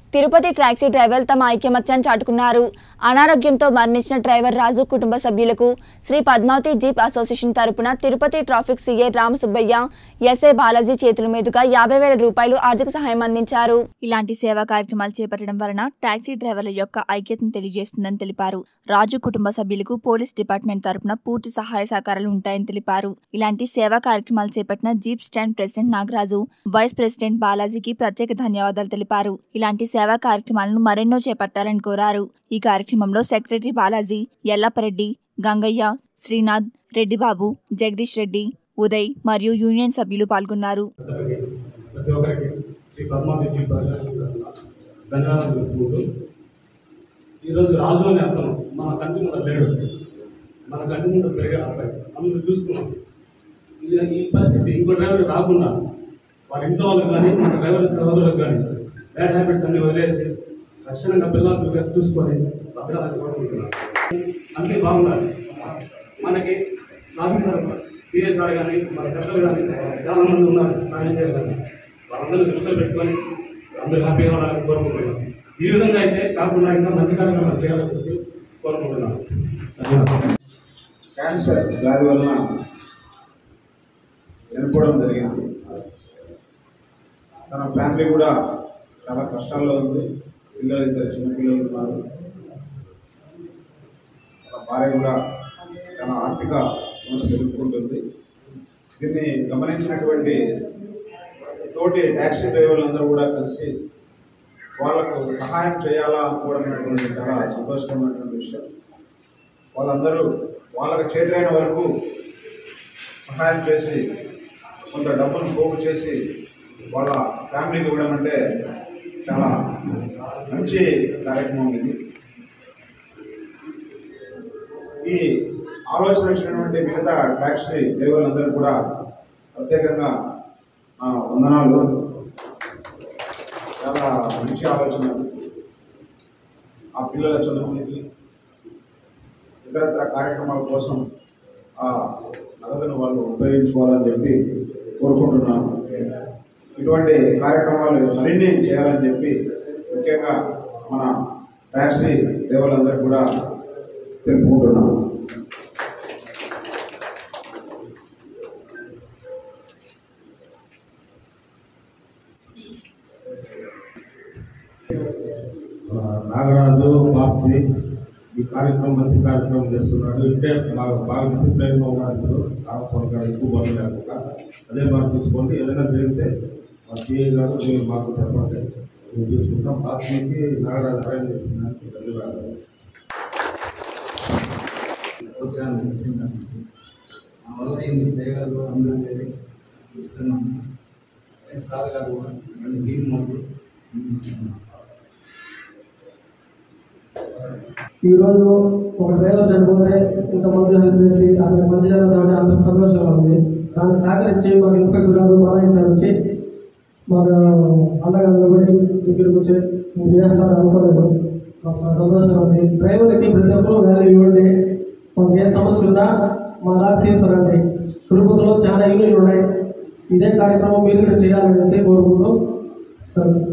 Tirupati taxi driver తమ ఐక్యమత్యాన్ని చాటుకున్నారు అనారోగ్యంతో మరణించిన డ్రైవర్ రాజు కుటుంబ సభ్యులకు శ్రీ పద్మావతి జీప్ అసోసియేషన్ తరపున Tirupati traffic CA Ramasubbaiah SA Balaji చేతుల మీదుగా యాభై వేల రూపాయలు ఆర్థిక సహాయం అందించారు ఇలాంటి సేవా కార్యక్రమాలు చేపట్టడం వలన టాక్సీ డ్రైవర్ల యొక్క ఐక్యతను తెలియజేస్తుందని తెలిపారు రాజు కుటుంబ సభ్యులకు పోలీస్ డిపార్ట్మెంట్ తరపున పూర్తి సహాయ సహకారాలు ఉంటాయని తెలిపారు ఇలాంటి సేవా కార్యక్రమాలు చేపట్టిన jeep stand president Nagaraju vice president బాలాజీకి ప్రత్యేక ధన్యవాదాలు తెలిపారు ఇలాంటి సేవా కార్యక్రమాలను మరెన్నో చేపట్టాలని కోరారు ఈ కార్యక్రమంలో సెక్రటరీ బాలాజీ ఎల్లప్పరెడ్డి గంగయ్య శ్రీనాథ్ రెడ్డిబాబు జగదీష్ రెడ్డి ఉదయ్ మరియు యూనియన్ సభ్యులు పాల్గొన్నారు అందరికీ ప్రతి ఒక్కరికి శ్రీ పద్మావతి జీప్ అసోసియేషన్ తరఫున ధన్యవాదాలు తెలుపుకుంటూ ఈరోజు రాజు అనే అతను మన కంటి ముందు లేడు మన కంటి ముందు పెరిగే అబ్బాయి అందరూ చూసుకున్నాం ఈ- ఈ పరిస్థితి ఇంకో డ్రైవర్ రాకుండా వాళ్ళ ఇంట్లో వాళ్ళకి కానీ మన డ్రైవర్ సహోదరులకు కానీ బ్యాడ్ హ్యాబిట్స్ అన్ని వదిలేసి లక్షణంగా పిల్లలు చూసుకొని బతకాలని కోరుకుంటున్నాను అన్నీ బాగుండాలి మనకి ట్రాఫిక్ తరఫున సీఎస్ గారు కానీ మన పెద్దలు కానీ చాలా మంది ఉన్నారు సహాయం చేయాలని వాళ్ళందరూ దృష్టిలో పెట్టుకొని అందరూ హ్యాపీగా ఉండాలని కోరుకుంటున్నాను ఈ విధంగా అయితే కాకుండా ఇంకా మంచి కార్యక్రమాలు చేయాలని చెప్పి కోరుకుంటున్నాను ధన్యవాదాలు క్యాన్సర్ వ్యాధి వలన చనిపోవడం జరిగింది తన ఫ్యామిలీ కూడా చాలా కష్టాల్లో ఉంది పిల్లలు ఇద్దరు చిన్నపిల్లలు ఉన్నారు తన భార్య కూడా చాలా ఆర్థిక సమస్యలు ఎదుర్కొంటుంది దీన్ని గమనించినటువంటి తోటి ట్యాక్సీ డ్రైవర్లందరూ కూడా కలిసి వాళ్ళకు సహాయం చేయాలా అనుకోవడం అనేటువంటి చాలా సంతోషకరమైనటువంటి విషయం వాళ్ళందరూ వాళ్ళకి చేతైన వరకు సహాయం చేసి కొంత డబ్బును పోగు చేసి వాళ్ళ ఫ్యామిలీకి ఇవ్వడం అంటే చాలా మంచి కార్యక్రమం ఇది ఈ ఆలోచన వచ్చినటువంటి మిగతా ట్యాక్సీ డ్రైవర్లందరూ కూడా ప్రత్యేకంగా ఆ, వందనాలు చాలా మంచి ఆలోచన అది. ఆ పిల్లల చదువునికి ఇతరత్ర కార్యక్రమాల కోసం ఆ నగదును వాళ్ళు ఉపయోగించుకోవాలని చెప్పి కోరుకుంటున్నాను ఇటువంటి కార్యక్రమాలు మరిన్ని చేయాలని చెప్పి ముఖ్యంగా మన ట్యాక్సీ డ్రైవర్లందరూ కూడా తెలుపుకుంటున్నాను ఆ, నాగరాజు బాబ్జీ ఈ కార్యక్రమం మంచి కార్యక్రమం చేస్తున్నాడు ఇంటే బాగా బాగా డిసిప్లైన్గా ఉన్నారు ఇప్పుడు కావాల్సిన గారు ఎక్కువ పనులు లేకుండా అదే మనం చూసుకోండి ఏదైనా జరిగితే మా సిఐ గారు మీరు మాకు చెప్పండి మేము చూసుకుంటాం బాబ్జీకి నాగరాజు అరేంజ్ చేసినందుకు ధన్యవాదాలు ప్రోగ్రామ్ నడిచిందండి మా వల్ల ఏంది దయగారు అందరూ చేరి ఇస్తున్నాం సార్ గారు కూడా మళ్ళీ మీరు మాకు అందిస్తున్నాం ఈరోజు ఒక డ్రైవర్ చనిపోతే ఇంతమంది హెల్ప్ చేసి అతనికి మంచి జరుగుతుందంటే అందరికి సంతోషంగా ఉంది దానికి సహకరించి మాకు ఇన్స్పెక్టర్ గారు బాలయ్య సార్ వచ్చి మాకు అండగా నిలబడి దగ్గరికి వచ్చి మీరు చేస్తారు అనుకోలేదు మాకు చాలా సంతోషంగా ఉంది డ్రైవర్కి ప్రతి ఒక్కరూ వాల్యూ ఇవ్వండి మాకు ఏ సమస్య ఉన్నా మా దాకా తీసుకురండి తిరుపతిలో చాలా యూనియన్లు ఉన్నాయి ఇదే కార్యక్రమం మీరు కూడా చేయాలనేసి కోరుకుంటూ సరే